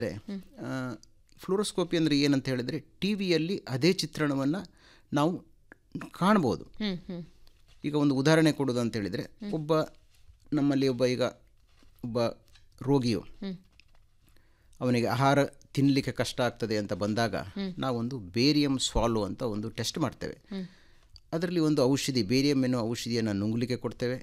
ಫ್ಲೋರೋಸ್ಕೋಪಿ ಅಂದರೆ ಏನಂತ ಹೇಳಿದರೆ ಟಿ ವಿಯಲ್ಲಿ ಅದೇ ಚಿತ್ರಣವನ್ನು ನಾವು ಕಾಣ್ಬೋದು ಹ್ಮ್ ಹ್ಮ್ ಈಗ ಒಂದು ಉದಾಹರಣೆ ಕೊಡೋದು ಅಂತ ಹೇಳಿದರೆ ಒಬ್ಬ ನಮ್ಮಲ್ಲಿ ಒಬ್ಬ ಈಗ ಒಬ್ಬ ರೋಗಿಯು ಹ್ಮ್. ಅವನಿಗೆ ಆಹಾರ ತಿನ್ನಲಿಕ್ಕೆ ಕಷ್ಟ ಆಗ್ತದೆ ಅಂತ ಬಂದಾಗ ನಾವೊಂದು ಬೇರಿಯಂ ಸ್ವಾಲು ಅಂತ ಒಂದು ಟೆಸ್ಟ್ ಮಾಡ್ತೇವೆ ಅದರಲ್ಲಿ ಒಂದು ಔಷಧಿ ಬೇರಿಯಂ ಎನ್ನುವ ಔಷಧಿಯನ್ನು ನುಂಗಲಿಕ್ಕೆ ಕೊಡ್ತೇವೆ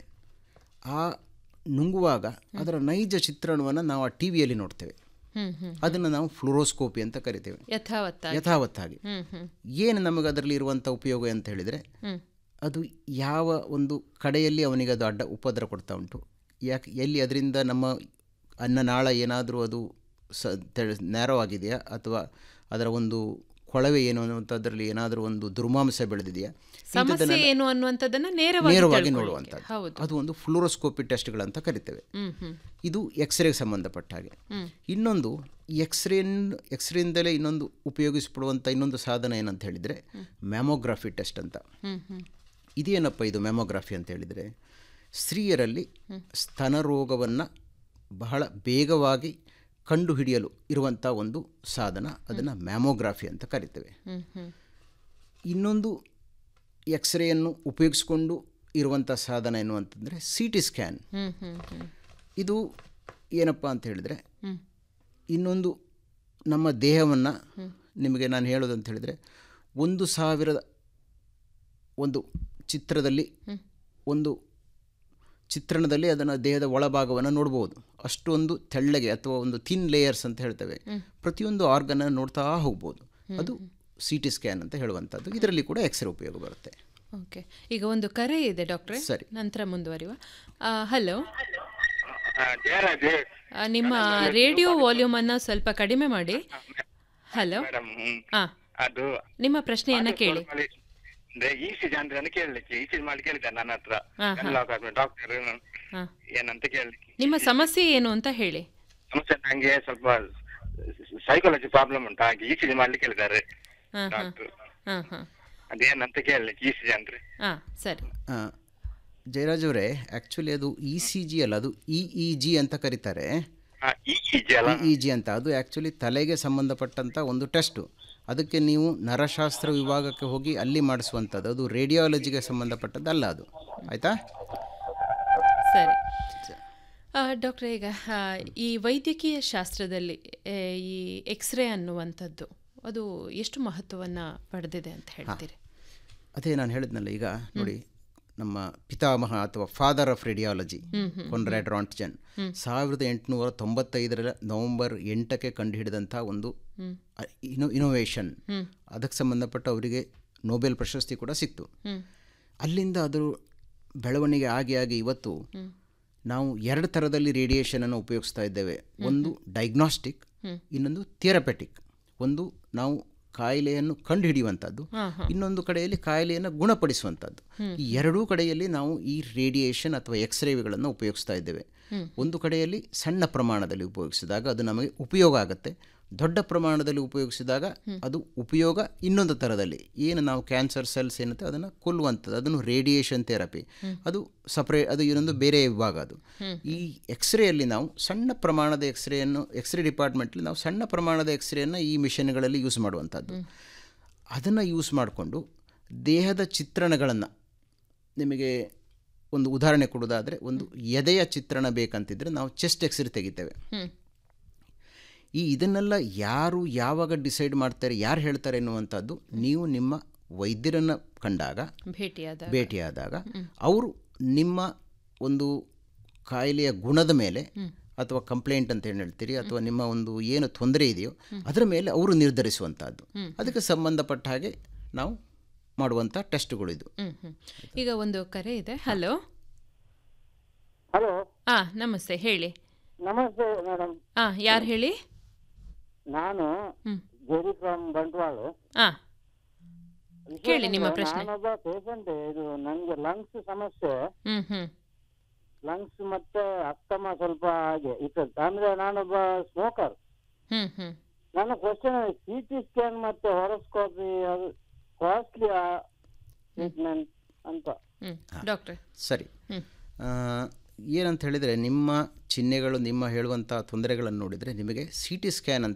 ಆ ನುಂಗುವಾಗ ಅದರ ನೈಜ ಚಿತ್ರಣವನ್ನು ನಾವು ಆ ಟಿ ವಿಯಲ್ಲಿ ನೋಡ್ತೇವೆ ಹ್ಮ್ ಹ್ಮ್ ಅದನ್ನು ನಾವು ಫ್ಲೋರೋಸ್ಕೋಪಿ ಅಂತ ಕರಿತೇವೆ ಯಥಾವತ್ತ ಯಥಾವತ್ತಾಗಿ ಹ್ಮ್ ಹ್ಮ್ ಏನು ನಮಗೆ ಅದರಲ್ಲಿ ಇರುವಂಥ ಉಪಯೋಗ ಅಂತ ಹೇಳಿದರೆ ಹ್ಮ್ ಅದು ಯಾವ ಒಂದು ಕಡೆಯಲ್ಲಿ ಅವನಿಗೆ ಅದು ಅಡ್ಡ ಉಪದ್ರ ಕೊಡ್ತಾ ಉಂಟು ಯಾಕೆ ಎಲ್ಲಿ ಅದರಿಂದ ನಮ್ಮ ಅನ್ನನಾಳ ಏನಾದರೂ ಅದು ಸ ನ್ಯಾರೋ ಆಗಿದೆಯಾ ಅಥವಾ ಅದರ ಒಂದು ಕೊಳವೆ ಏನು ಅನ್ನುವಂಥದ್ರಲ್ಲಿ ಏನಾದರೂ ಒಂದು ದುರ್ಮಾಂಸ ಬೆಳೆದಿದೆಯಾ ಸಮಸ್ಯೆ ಏನು ಅನ್ನುವಂಥದ್ದನ್ನ ನೇರವಾಗಿ ನೇರವಾಗಿ ತಿಳ್ಕೊಳ್ಳಿಕ್ಕೆ. ನೋಡುವಂಥದ್ದು ಹೌದು ಅದು ಒಂದು ಫ್ಲೋರೋಸ್ಕೋಪಿ ಟೆಸ್ಟ್ಗಳಂತ ಕರಿತೇವೆ ಹ್ಮ್ ಹ್ಮ್ ಇದು ಎಕ್ಸ್ರೇಗೆ ಸಂಬಂಧಪಟ್ಟ ಹಾಗೆ ಇನ್ನೊಂದು ಎಕ್ಸ್ರೇನ್ ಎಕ್ಸ್ರೇಯಿಂದಲೇ ಇನ್ನೊಂದು ಉಪಯೋಗಿಸಪಡುವಂಥ ಇನ್ನೊಂದು ಸಾಧನ ಏನಂತ ಹೇಳಿದರೆ ಮ್ಯಾಮೋಗ್ರಫಿ ಟೆಸ್ಟ್ ಅಂತ ಹ್ಮ್ ಹ್ಮ್ ಇದೇನಪ್ಪ ಇದು ಮ್ಯಾಮೋಗ್ರಫಿ ಅಂತ ಹೇಳಿದರೆ ಸ್ತ್ರೀಯರಲ್ಲಿ ಸ್ತನ ರೋಗವನ್ನು ಬಹಳ ಬೇಗವಾಗಿ ಕಂಡುಹಿಡಿಯಲು ಇರುವಂಥ ಒಂದು ಸಾಧನ ಅದನ್ನು ಮ್ಯಾಮೋಗ್ರಫಿ ಅಂತ ಕರಿತೇವೆ ಹ್ಮ್ ಹ್ಮ್ ಇನ್ನೊಂದು ಎಕ್ಸ್ರೇಯನ್ನು ಉಪಯೋಗಿಸ್ಕೊಂಡು ಇರುವಂಥ ಸಾಧನ ಎನ್ನುವಂತಂದರೆ ಸಿ ಟಿ ಸ್ಕ್ಯಾನ್ ಹ್ಮ್ ಹ್ಮ್ ಹ್ಮ್ ಇದು ಏನಪ್ಪ ಅಂತ ಹೇಳಿದರೆ ಹ್ಮ್. ಇನ್ನೊಂದು ನಮ್ಮ ದೇಹವನ್ನು ನಿಮಗೆ ನಾನು ಹೇಳೋದು ಅಂತ ಹೇಳಿದರೆ ಒಂದು ಸಾವಿರದ ಒಂದು ಚಿತ್ರದಲ್ಲಿ ಒಂದು ಚಿತ್ರಣದಲ್ಲಿ ಅದನ್ನು ದೇಹದ ಒಳಭಾಗವನ್ನು ನೋಡ್ಬೋದು ಅಷ್ಟೊಂದು ತೆಳ್ಳಗೆ ಅಥವಾ ಒಂದು ಥಿನ್ ಲೇಯರ್ಸ್ ಅಂತ ಹೇಳ್ತೇವೆ ಪ್ರತಿಯೊಂದು ಆರ್ಗನ್ನ ನೋಡ್ತಾ ಹೋಗ್ಬೋದು ಅದು ಸಿ ಟಿ ಸ್ಕ್ಯಾನ್ ಅಂತ ಹೇಳುವಂಥದ್ದು ಇದರಲ್ಲಿ ಕೂಡ ಎಕ್ಸ್ರೇ ಉಪಯೋಗ ಬರುತ್ತೆ ಓಕೆ ಈಗ ಒಂದು ಕರೆ ಇದೆ ಡಾಕ್ಟ್ರೆ ಸರಿ. ನಂತರ ಮುಂದುವರಿಯುವ ಹಲೋ ಆ, ಜಯರಾಜ್ ನಿಮ್ಮ ರೇಡಿಯೋ ವಾಲ್ಯೂಮ್ ಅನ್ನ ಸ್ವಲ್ಪ ಕಡಿಮೆ ಮಾಡಿ ಹಲೋ ಮೇಡಮ್ ಹಾ ಅದು ನಿಮ್ಮ ಪ್ರಶ್ನೆಯನ್ನ ಕೇಳಿ ಅಂದ್ರೆ ಈ ಸಿ ಅಂದ್ರೆ ಕೇಳಲಿಕ್ಕೆ ಈ ಸಿ ಮಾಡಿ ಕೇಳಿದ್ದೆ ನನ್ನ ಹತ್ರ ಹಾ, ಡಾಕ್ಟರ್ ಹಾ ಏನಂತ ಕೇಳಲಿಕ್ಕೆ ನಿಮ್ಮ ಸಮಸ್ಯೆ ಏನು ಅಂತ ಹೇಳಿ ಸಮಸ್ಯೆ ನಂಗೆ ಸ್ವಲ್ಪ ಸೈಕಾಲಜಿ ಪ್ರಾಬ್ಲಮ್ ಉಂಟು ಹಾಗೆ ಈ ಸಿ ಮಾಡ್ಲಿಕ್ಕೆ ಹೇಳಿದ್ದಾರೆ ಹಾ ಹಾ ಡಾಕ್ಟರ್ ಹಾ ಹಾ ಅದೇನಂತ ಕೇಳಲಿಕ್ಕೆ ಈ ಸಿ ಅಂದ್ರೆ ಹಾ ಸರಿ ಆ, ಜಯರಾಜ್ ಅವರೇ ಆ್ಯಕ್ಚುಲಿ ಅದು ಇ ಸಿ ಜಿ ಅಲ್ಲ ಅದು ಇ ಇ ಜಿ ಅಂತ ಕರೀತಾರೆ ಹಾ, ಈ ಈಜಿ ಅಲ್ಲ ಇ ಇ ಜಿ ಅಂತ ಅದು ಆ್ಯಕ್ಚುಲಿ ತಲೆಗೆ ಸಂಬಂಧಪಟ್ಟಂಥ ಒಂದು ಟೆಸ್ಟು ಅದಕ್ಕೆ ನೀವು ನರಶಾಸ್ತ್ರ ವಿಭಾಗಕ್ಕೆ ಹೋಗಿ ಅಲ್ಲಿ ಮಾಡಿಸುವಂಥದ್ದು ಅದು ರೇಡಿಯಾಲಜಿಗೆ ಸಂಬಂಧಪಟ್ಟದ್ದಲ್ಲ ಅದು ಆಯಿತಾ ಸರಿ ಡಾಕ್ಟ್ರೆ ಈಗ ಆ, ಈ ವೈದ್ಯಕೀಯ ಶಾಸ್ತ್ರದಲ್ಲಿ ಆ, ಈ ಎಕ್ಸ್ರೇ ಅನ್ನುವಂಥದ್ದು ಅದು ಎಷ್ಟು ಮಹತ್ವವನ್ನು ಪಡೆದಿದೆ ಅಂತ ಹೇಳ್ತೀರಿ ಅದೇ ನಾನು ಹೇಳಿದ್ನಲ್ಲ ಈಗ ನೋಡಿ ನಮ್ಮ ಪಿತಾಮಹ ಅಥವಾ father of radiology Konrad Roentgen ಸಾವಿರದ ಎಂಟುನೂರ ತೊಂಬತ್ತೈದರ ನವೆಂಬರ್ ಎಂಟಕ್ಕೆ ಕಂಡುಹಿಡಿದಂಥ ಒಂದು ಅ- ಇನೋ ಇನೋವೇಷನ್ ಅದಕ್ಕೆ ಸಂಬಂಧಪಟ್ಟ ಅವರಿಗೆ ನೊಬೆಲ್ ಪ್ರಶಸ್ತಿ ಕೂಡ ಸಿಕ್ತು ಅಲ್ಲಿಂದ ಅದು ಬೆಳವಣಿಗೆ ಆಗಿ ಆಗಿ ಇವತ್ತು ನಾವು ಎರಡು ಥರದಲ್ಲಿ ರೇಡಿಯೇಷನನ್ನು ಉಪಯೋಗಿಸ್ತಾ ಇದ್ದೇವೆ ಒಂದು ಡೈಗ್ನಾಸ್ಟಿಕ್ ಇನ್ನೊಂದು ಥಿಯರಪೆಟಿಕ್ ಒಂದು ನಾವು ಕಾಯಿಲೆಯನ್ನು ಕಂಡುಹಿಡಿಯುವಂಥದ್ದು ಇನ್ನೊಂದು ಕಡೆಯಲ್ಲಿ ಕಾಯಿಲೆಯನ್ನು ಗುಣಪಡಿಸುವಂಥದ್ದು ಈ ಎರಡೂ ಕಡೆಯಲ್ಲಿ ನಾವು ಈ ರೇಡಿಯೇಷನ್ ಅಥವಾ ಎಕ್ಸ್ರೇಗಳನ್ನು ಉಪಯೋಗಿಸ್ತಾ ಇದ್ದೇವೆ ಒಂದು ಕಡೆಯಲ್ಲಿ ಸಣ್ಣ ಪ್ರಮಾಣದಲ್ಲಿ ಉಪಯೋಗಿಸಿದಾಗ ಅದು ನಮಗೆ ಉಪಯೋಗ ಆಗುತ್ತೆ ದೊಡ್ಡ ಪ್ರಮಾಣದಲ್ಲಿ ಉಪಯೋಗಿಸಿದಾಗ ಅದು ಉಪಯೋಗ ಇನ್ನೊಂದು ಥರದಲ್ಲಿ ಏನು ನಾವು ಕ್ಯಾನ್ಸರ್ ಸೆಲ್ಸ್ ಏನುತ್ತೆ ಅದನ್ನು ಕೊಲ್ಲುವಂಥದ್ದು ಅದನ್ನು ರೇಡಿಯೇಷನ್ ಥೆರಪಿ ಅದು ಸಪ್ರೇ ಅದು ಇನ್ನೊಂದು ಬೇರೆ ವಿಭಾಗ ಅದು ಈ ಎಕ್ಸ್ರೇಯಲ್ಲಿ ನಾವು ಸಣ್ಣ ಪ್ರಮಾಣದ ಎಕ್ಸ್ರೇಯನ್ನು ಎಕ್ಸ್ರೇ ಡಿಪಾರ್ಟ್ಮೆಂಟಲ್ಲಿ ನಾವು ಸಣ್ಣ ಪ್ರಮಾಣದ ಎಕ್ಸ್ರೇಯನ್ನು ಈ ಮಿಷನ್ಗಳಲ್ಲಿ ಯೂಸ್ ಮಾಡುವಂಥದ್ದು ಅದನ್ನು ಯೂಸ್ ಮಾಡಿಕೊಂಡು ದೇಹದ ಚಿತ್ರಣಗಳನ್ನು ನಿಮಗೆ ಒಂದು ಉದಾಹರಣೆ ಕೊಡೋದಾದರೆ ಒಂದು ಎದೆಯ ಚಿತ್ರಣ ಬೇಕಂತಿದ್ರೆ ನಾವು ಚೆಸ್ಟ್ ಎಕ್ಸ್ರೇ ತೆಗಿತೇವೆ ಹ್ಮ್. ಈ ಇದನ್ನೆಲ್ಲ ಯಾರು ಯಾವಾಗ ಡಿಸೈಡ್ ಮಾಡ್ತಾರೆ ಯಾರು ಹೇಳ್ತಾರೆ ಎನ್ನುವಂಥದ್ದು ನೀವು ನಿಮ್ಮ ವೈದ್ಯರನ್ನು ಕಂಡಾಗ ಭೇಟಿಯಾದ ಭೇಟಿಯಾದಾಗ ಅವರು ನಿಮ್ಮ ಒಂದು ಕಾಯಿಲೆಯ ಗುಣದ ಮೇಲೆ ಅಥವಾ ಕಂಪ್ಲೇಂಟ್ ಅಂತ ಏನು ಹೇಳ್ತೀರಿ ಅಥವಾ ನಿಮ್ಮ ಒಂದು ಏನು ತೊಂದರೆ ಇದೆಯೋ ಅದರ ಮೇಲೆ ಅವರು ನಿರ್ಧರಿಸುವಂಥದ್ದು ಅದಕ್ಕೆ ಸಂಬಂಧಪಟ್ಟ ಹಾಗೆ ನಾವು ಮಾಡುವಂಥ ಟೆಸ್ಟ್ಗಳು ಇದು ಹ್ಮ್ ಹ್ಮ್ ಈಗ ಒಂದು ಕರೆ ಇದೆ ಹಲೋ ಹಲೋ ಆ ನಮಸ್ತೆ ಹೇಳಿ ನಮಸ್ತೆ ಮೇಡಮ್ ಆ ಯಾರು ಹೇಳಿ ನಾನು ಹ್ಮ್ ಜೆರಿ ಫ್ರಮ್ ಬಂಟ್ವಾಳ ಆ ಕೇಳಿ ನಿಮ್ಮ ಪ್ರಶ್ನೆ. ನಾನೊಬ್ಬ ಪೇಷಂಟ್ ಇದು ನನಗೆ ಲಂಗ್ಸ್ ಸಮಸ್ಯೆ ಹ್ಮ್ ಹ್ಮ್ ಲಂಗ್ಸ್ ಮತ್ತೆ ಅಸ್ತಮ ಸ್ವಲ್ಪ ಹಾಗೆ ಇರ್ತದೆ ಅಂದ್ರೆ ನಾನೊಬ್ಬ ಸ್ಮೋಕರ್ ಹ್ಮ್ ಹ್ಮ್ ನನ್ನ ಕ್ವಶನ್ ಸಿ ಟಿ ಸ್ಕ್ಯಾನ್ ಮತ್ತೆ ಹೊರಸ್ಕೋಪಿ ಅದು ಕಾಸ್ಟ್ಲಿ ಟ್ರೀಟ್ಮೆಂಟ್ ಅಂತ ಹ್ಮ್ ಡಾಕ್ಟ್ರೆ ಸರಿ ಹ್ಮ್. ಆ, ಏನಂತ ಹೇಳಿದರೆ ನಿಮ್ಮ ಚಿಹ್ನೆಗಳು ನಿಮ್ಮ ಹೇಳುವಂಥ ತೊಂದರೆಗಳನ್ನು ನೋಡಿದರೆ ನಿಮಗೆ ಸಿ ಟಿ ಸ್ಕ್ಯಾನ್ ಅಂತ